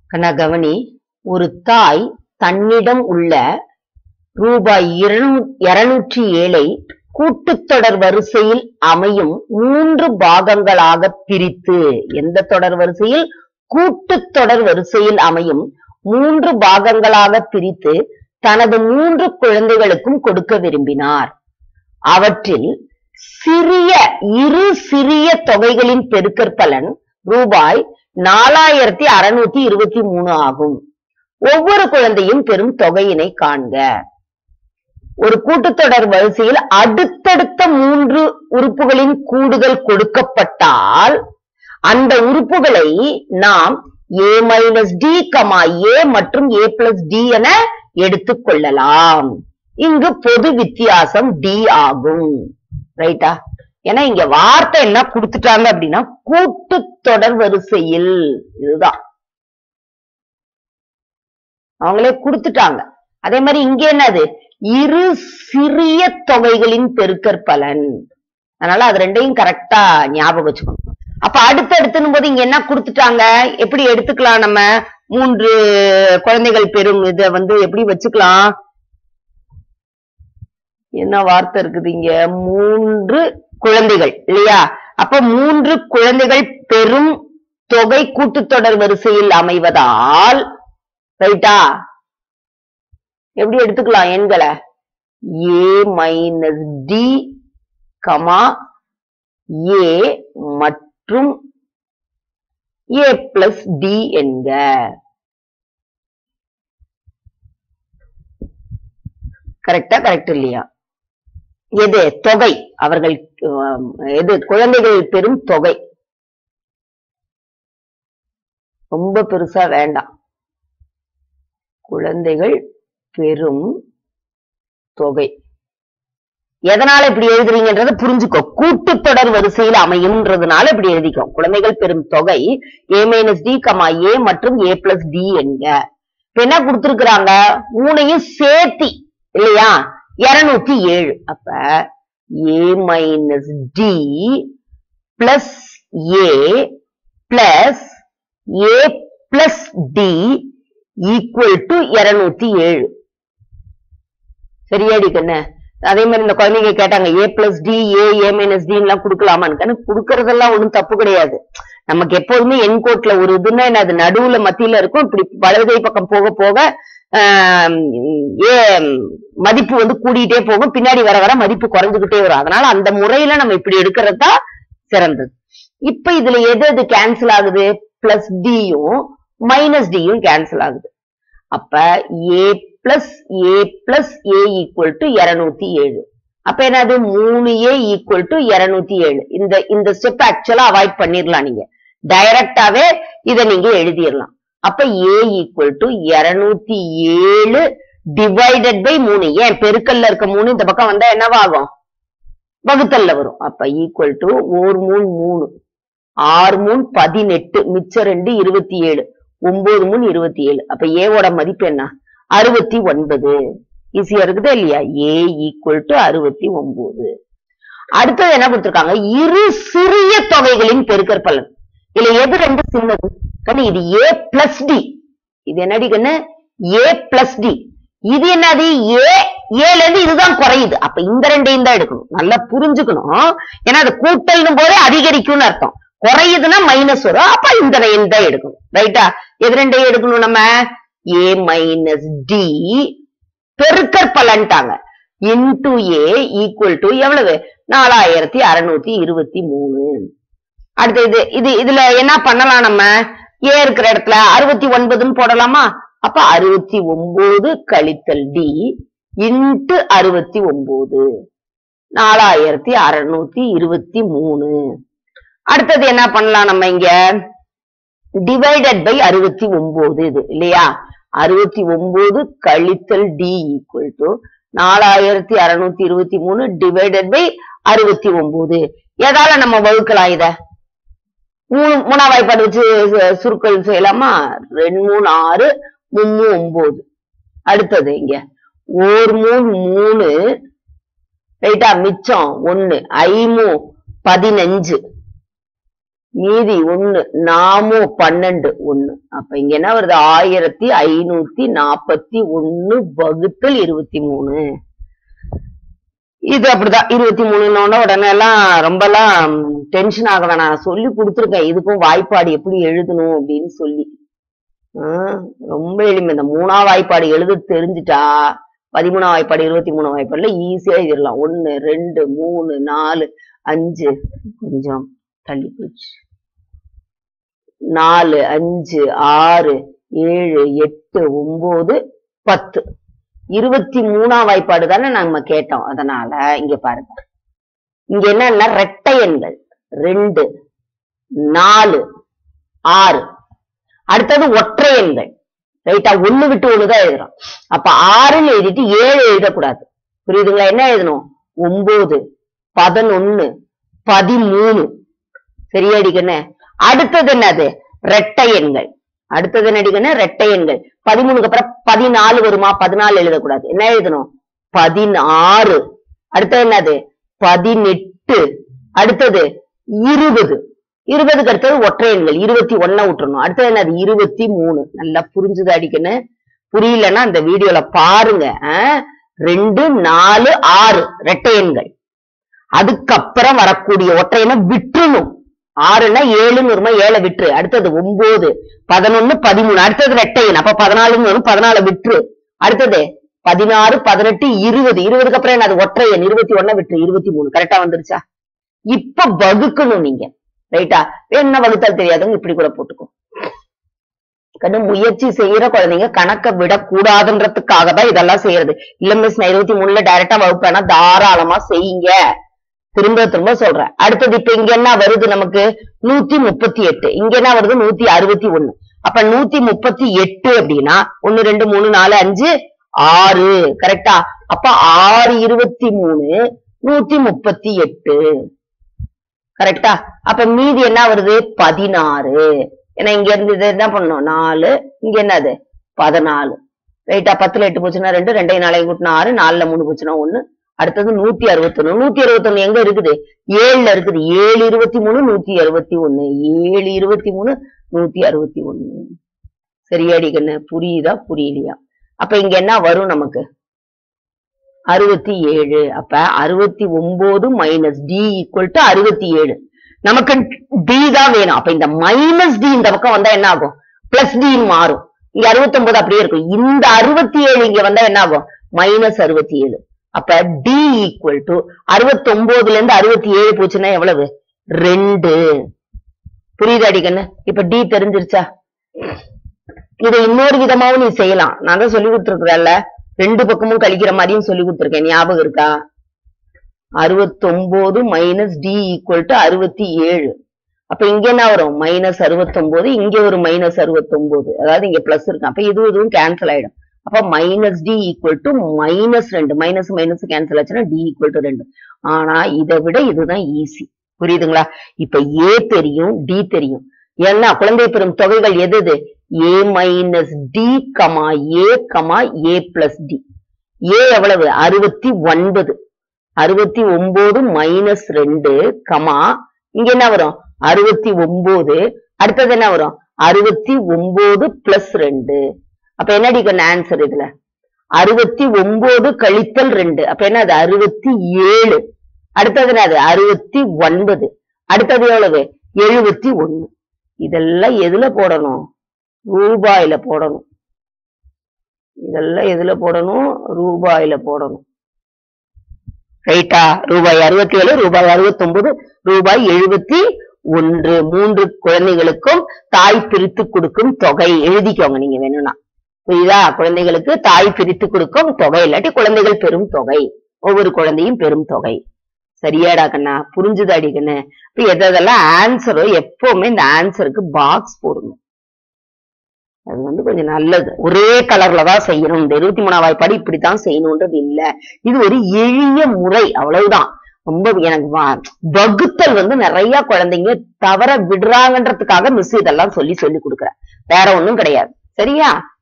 கண்ணா கவனி ஒரு தாய் தன்னிடம் உள்ள ரூபாய் இருநூற்றி ஏழை கூட்டுத்தொடர் வரிசையில் அமையும் மூன்று பாகங்களாக பிரித்து எந்த தொடர் வரிசையில் கூட்டுத்தொடர் வரிசையில் அமையும் மூன்று பாகங்களாக பிரித்து தனது மூன்று குழந்தைகளுக்கும் கொடுக்க விரும்பினார் அவற்றில் சிறிய இரு சிறிய தொகைகளின் பெருக்கற்பலன் ரூபாய் நாலாயிரத்தி அறுநூத்தி இருபத்தி மூணு ஆகும் ஒவ்வொரு குழந்தையும் பெறும் தொகையினை காண்க ஒரு கூட்டுத்தொடர் வரிசையில் அடுத்தடுத்த மூன்று உறுப்புகளின் கூடுதல் கொடுக்கப்பட்டால் அந்த உறுப்புகளை நாம் A minus D comma A மற்றும் ஏ பிளஸ் டி என எடுத்துக் கொள்ளலாம் இங்கு பொது வித்தியாசம் டி ஆகும் ரைட்டா ஏன்னா இங்க வார்த்தை என்ன கொடுத்துட்டாங்க அப்படின்னா கூட்டுத்தொடர் வரிசையில் இதுதான் அவங்களே கொடுத்துட்டாங்க அதே மாதிரி இங்க என்னது இரு சிறிய தொகைகளின் பெருக்கற்பலன் அதனால அது ரெண்டையும் கரெக்டா ஞாபகம் வச்சுக்கணும் அப்ப அடுத்தடுத்துன்னு போது இங்க என்ன கொடுத்துட்டாங்க எப்படி எடுத்துக்கலாம் நம்ம மூன்று குழந்தைகள் பெறும் இத வந்து எப்படி வச்சுக்கலாம் என்ன வார்த்தை இருக்குது இங்க மூன்று குழந்தைகள் இல்லையா அப்ப மூன்று குழந்தைகள் பெரும் தொகை கூட்டுத்தொடர் வரிசையில் அமைவதால் ரைட்டா எப்படி எடுத்துக்கலாம் எண்களை A minus D comma A மற்றும் ஏ பிளஸ் டி என்க கரெக்டா கரெக்ட் இல்லையா எது தொகை அவர்கள் அஹ், எது குழந்தைகள் பெறும் தொகை ரொம்ப பெருசா வேண்டாம் குழந்தைகள் பெறும் தொகை எதனால இப்படி எழுதுறீங்கன்றத புரிஞ்சுக்கோ கூட்டுத்தொடர் வரிசையில் அமையும்ன்றதுனால இப்படி எழுதிக்கோ குழந்தைகள் பெறும் தொகை A minus D comma A மற்றும் ஏ பிளஸ் டி என்க இப்ப என்ன கொடுத்திருக்கிறாங்க மூணையும் சேர்த்தி இல்லையா இருநூத்தி ஏழு அப்ப A minus D plus A plus A plus D equal to இருநூத்தி ஏழு சரியாடி கண்ணு அதே மாதிரி இந்த குழந்தைங்க கேட்டாங்க A plus D A A minus D எல்லாம் கொடுக்கலாமான்னு கண்ணு கொடுக்கறதெல்லாம் ஒண்ணும் தப்பு கிடையாது நமக்கு எப்போதுமே என் கோட்ல ஒரு இதுன்னா என்ன அது நடுவுல மத்தியில இருக்கும் இப்படி வலது கை பக்கம் போக போக ஆம், ஏ மதிப்பு வந்து கூடிட்டே போகும் பின்னாடி வர வர மதிப்பு குறைஞ்சுகிட்டே வரும் அதனால அந்த முறையில நம்ம இப்படி எடுக்கிறது தான் சிறந்தது இப்ப இதுல எது எது கேன்சல் ஆகுது பிளஸ் டியும் மைனஸ் டியும் கேன்சல் ஆகுது அப்ப A plus A plus A equal to இருநூத்தி ஏழு அப்ப என்னது மூணு ஏ ஈக்குவல் டு இருநூத்தி ஏழு இந்த இந்த ஸ்டெப் ஆக்சுவலா அவாய்ட் பண்ணிடலாம் நீங்க டைரக்டாவே இதை நீங்க எழுதிடலாம் அப்ப ஏ ஈக்குவல் டு இருநூத்தி ஏழு டிவைடட் பை மூணு ஏன் பெருக்கல்ல இருக்க மூணு இந்த பக்கம் வந்தா என்னவாகும் வகுத்தல்ல வரும் அப்ப ஈக்குவல் டு ஒரு மூணு மூணு ஆறு மூணு பதினெட்டு மிச்சம் ரெண்டு இருபத்தி ஏழு ஒன்பது மூணு இருபத்தி ஏழு அப்ப ஏவோட மதிப்பு என்ன அறுபத்தி ஒன்பது ஈஸியா இருக்குதா இல்லையா ஏ ஈக்குவல் டு அறுபத்தி ஒன்பது அடுத்தது என்ன கொடுத்திருக்காங்க இரு சிறிய தொகைகளின் பெருக்கற்பலன் இதுல எது ரெண்டு சின்னது கண்ணு இது ஏ பிளஸ் டி இது என்னடி கண்ணு ஏ பிளஸ் டி இது என்னது ஏ ஏல இருந்து இதுதான் குறையுது அப்ப இந்த ரெண்டையும் தான் எடுக்கணும் நல்லா புரிஞ்சுக்கணும் ஏன்னா அது கூட்டல்னும் போதே அதிகரிக்கும்னு அர்த்தம் குறையுதுன்னா மைனஸ் வரும் அப்ப இந்த ரெண்டு தான் எடுக்கணும் ரைட்டா எது ரெண்டையும் எடுக்கணும் நம்ம ஏ மைனஸ் டி பெருக்கற் பலன்ட்டாங்க இன்டு ஏ ஈக்குவல் டு எவ்வளவு நாலாயிரத்தி அறுநூத்தி இருபத்தி மூணு அடுத்து இது இது இதுல என்ன பண்ணலாம் நம்ம ஏ இருக்கிற இடத்துல அறுபத்தி ஒன்பதுன்னு போடலாமா அப்ப அறுபத்தி ஒன்பது கழித்தல் டி இன்ட்டு அறுபத்தி ஒன்பது நாலாயிரத்தி அறுநூத்தி இருபத்தி மூணு அடுத்தது என்ன பண்ணலாம் நம்ம இங்க டிவைடட் பை அறுபத்தி ஒன்பது இது இல்லையா அறுபத்தி ஒன்பது கழித்தல் டி ஈக்குவல் டு நாலாயிரத்தி அறுநூத்தி இருபத்தி மூணு டிவைடட் பை அறுபத்தி ஒன்பது எதால நம்ம வகுக்கலாம் இத மூணு மூணா வாய்ப்பாடு வச்சு சு- சுருக்கல் செய்யலாமா ரெண்டு மூணு ஆறு மூணு ஒன்பது அடுத்தது இங்க ஓர் மூணு மூணு ரைட்டா மிச்சம் ஒண்ணு ஐமூ பதினஞ்சு மீதி ஒண்ணு நாமோ பன்னெண்டு ஒண்ணு அப்ப இங்க என்ன வருது ஆயிரத்தி ஐநூத்தி நாப்பத்தி ஒண்ணு வகுத்தல் இருபத்தி மூணு இது அப்படிதான் இருபத்தி மூணுன்னு உடனே எல்லாம் ரொம்ப எல்லாம் டென்ஷன் ஆக வேணாம் நான் சொல்லி கொடுத்துருக்கேன் இதுக்கும் வாய்ப்பாடு எப்படி எழுதணும் அப்படின்னு சொல்லி ஆஹ் ரொம்ப எளிமை இந்த மூணா வாய்ப்பாடு எழுத தெரிஞ்சுட்டா பதிமூணாம் வாய்ப்பாடு இருபத்தி மூணு வாய்ப்பாடுல ஈஸியா எழுதிடலாம் ஒண்ணு ரெண்டு மூணு நாலு அஞ்சு கொஞ்சம் தள்ளி போச்சு நாலு அஞ்சு ஆறு ஏழு எட்டு ஒன்பது பத்து இருபத்தி மூணாம் வாய்ப்பாடு தானே நம்ம கேட்டோம் அதனால இங்க பாருங்க இங்க என்னன்னா ரெட்டை எண்கள் ரெண்டு நாலு ஆறு அடுத்தது ஒற்றை எண்கள் ரைட்டா ஒண்ணு விட்டு ஒண்ணுதான் எழுதுறோம் அப்ப ஆறுன்னு எழுதிட்டு ஏழு எழுதக்கூடாது புரியுதுங்களா என்ன எழுதணும் ஒன்பது பதினொன்னு பதிமூணு சரியாடிக்கண்ணே அடுத்தது என்னது ரெட்டை எண்கள் அடுத்தது என்னடிக்கண்ணே ரெட்டை எண்கள் பதிமூணுக்கு அப்புறம் பதினாலு வருமா பதினாலு எழுதக்கூடாது என்ன எழுதணும் பதினாறு அடுத்தது என்னது பதினெட்டு அடுத்தது இருபது இருபதுக்கு அடுத்தது ஒற்றை எண்கள் இருபத்தி ஒன்ன விட்டுறணும் அடுத்தது என்னது இருபத்தி மூணு நல்லா புரிஞ்சுது அடிக்கணும் புரியலன்னா அந்த வீடியோல பாருங்க ஆஹ் ரெண்டு நாலு ஆறு ரெட்டை எண்கள் அதுக்கப்புறம் வரக்கூடிய ஒற்றை எண்ணை விட்டுறணும் ஆறுன்னா ஏழுன்னு வருமா ஏழை விட்டுரு அடுத்தது ஒன்பது பதினொன்னு பதிமூணு அடுத்தது ரெட்டை எண் அப்ப பதினாலுன்னு வரும் பதினாலு விட்டுரு அடுத்தது பதினாறு பதினெட்டு இருபது இருபதுக்கு அப்புறம் என்னது ஒற்றை எண் இருபத்தி ஒன்ன விட்டுரு இருபத்தி மூணு கரெக்டா வந்துருச்சா இப்ப வகுக்கணும் நீங்க ரைட்டா என்ன வகுத்தால் தெரியாதவங்க இப்படி கூட போட்டுக்கோ கண்டு முயற்சி செய்யற குழந்தைங்க கணக்க விடக்கூடாதுன்றதுக்காக தான் இதெல்லாம் செய்யறது இல்ல மிஸ் நான் இருபத்தி மூணுல டைரக்டா வகுப்பேனா தாராளமா செய்யுங்க திரும்ப திரும்ப சொல்றேன் அடுத்தது இப்ப இங்க என்ன வருது நமக்கு நூத்தி முப்பத்தி எட்டு இங்க என்ன வருது நூத்தி அறுபத்தி ஒண்ணு அப்ப நூத்தி முப்பத்தி எட்டு அப்படின்னா ஒண்ணு ரெண்டு மூணு நாலு அஞ்சு ஆறு கரெக்டா அப்ப ஆறு இருபத்தி மூணு நூத்தி முப்பத்தி எட்டு கரெக்டா அப்ப மீதி என்ன வருது பதினாறு ஏன்னா இங்க இருந்து இது என்ன பண்ணணும் நாலு இங்க என்னது பதினாலு ரைட்டா பத்துல எட்டு போச்சுன்னா ரெண்டு ரெண்டையும் நாளையும் கூட்டினா ஆறு நாலுல மூணு போச்சுன்னா ஒண்ணு அடுத்தது நூத்தி அறுபத்தொன்னு நூத்தி அறுபத்தொன்னு எங்க இருக்குது ஏழுல இருக்குது ஏழு இருபத்தி மூணு நூத்தி அறுபத்தி ஒண்ணு ஏழு இருபத்தி மூணு நூத்தி அறுபத்தி ஒண்ணு சரியாடி கண்ணு புரியுதா புரியலையா அப்ப இங்க என்ன வரும் நமக்கு அறுபத்தி ஏழு அப்ப அறுபத்தி ஒன்பது மைனஸ் டி ஈக்குவல் டு அறுபத்தி ஏழு நமக்கு டி தான் வேணும் அப்ப இந்த மைனஸ் டி இந்த பக்கம் வந்தா என்ன ஆகும் பிளஸ் டி மாறும் இங்க அறுபத்தி ஒன்பது அப்படியே இருக்கும் இந்த அறுபத்தி ஏழு இங்க வந்தா என்ன ஆகும் மைனஸ் அறுபத்தி ஏழு அப்ப டி ஈக்குவல் டு அறுபத்தி ஒன்பதுல இருந்து அறுபத்தி ஏழு போச்சுன்னா எவ்வளவு ரெண்டு புரியுதா அடிக்கண்ணு இப்ப டி தெரிஞ்சிருச்சா இதை இன்னொரு விதமாவும் நீ செய்யலாம் நான் தான் சொல்லி கொடுத்துருக்குறேன்ல ரெண்டு பக்கமும் கழிக்கிற மாதிரியும் சொல்லி கொடுத்துருக்கேன் ஞாபகம் இருக்கா அறுபத்தொன்பது மைனஸ் டி ஈக்குவல் டு அறுபத்தி ஏழு அப்ப இங்க என்ன வரும் மைனஸ் அறுபத்தொன்பது இங்க ஒரு மைனஸ் அறுபத்தொன்பது அதாவது இங்க பிளஸ் இருக்கு அப்ப இது இதுவும் கேன்சல் ஆயிடும் அப்ப minus D equal to minus ரெண்டு மைனஸ் மைனஸ் கேன்சல் ஆச்சுன்னா டி ஈக்குவல் டு ரெண்டு ஆனா இதை விட இதுதான் ஈஸி புரியுதுங்களா இப்ப ஏ தெரியும் டி தெரியும் ஏன்னா குழந்தை பெறும் தொகைகள் எது எது A minus D comma A comma A plus D A எவ்வளவு அறுபத்தி ஒன்பது அறுபத்தி ஒன்பது மைனஸ் ரெண்டு கமா இங்க என்ன வரும் அறுபத்தி ஒன்பது அடுத்தது என்ன வரும் அறுபத்தி ஒன்பது பிளஸ் ரெண்டு அப்ப என்னடி கண்ணு ஆன்சர் இதுல அறுபத்தி ஒன்பது கழித்தல் ரெண்டு அப்ப என்ன அது அறுபத்தி ஏழு அடுத்தது என்னது அறுபத்தி ஒன்பது அடுத்தது எவ்வளவு எழுபத்தி ஒண்ணு இதெல்லாம் எதுல போடணும் ரூபாயில போடணும் இதெல்லாம் எதுல போடணும் ரூபாயில போடணும் ரைட்டா ரூபாய் அறுபத்தி ஏழு ரூபாய் அறுபத்தி ஒன்பது ரூபாய் எழுபத்தி ஒன்று மூன்று குழந்தைகளுக்கும் தாய் பிரித்து கொடுக்கும் தொகை எழுதிக்கோங்க நீங்க வேணும்னா புரியுதா குழந்தைகளுக்கு தாய் பிரித்து கொடுக்கும் தொகை இல்லாட்டி குழந்தைகள் பெறும் தொகை ஒவ்வொரு குழந்தையும் பெறும் தொகை சரியாடா கண்ணா புரிஞ்சுதாடி கண்ணு இப்ப எதெல்லாம் ஆன்சரோ எப்பவுமே இந்த ஆன்சருக்கு பாக்ஸ் போடுங்க அது வந்து கொஞ்சம் நல்லது ஒரே கலர்ல தான் செய்யணும் இந்த இருபத்தி மூணாம் வாய்ப்பாடு இப்படித்தான் செய்யணும்ன்றது இல்ல இது ஒரு எளிய முறை அவ்வளவுதான் ரொம்ப எனக்கு வா- வகுத்தல் வந்து நிறைய குழந்தைங்க தவற விடுறாங்கன்றதுக்காக மிஸ் இதெல்லாம் சொல்லி சொல்லி கொடுக்குறேன் வேற ஒண்ணும் கிடையாது சரியா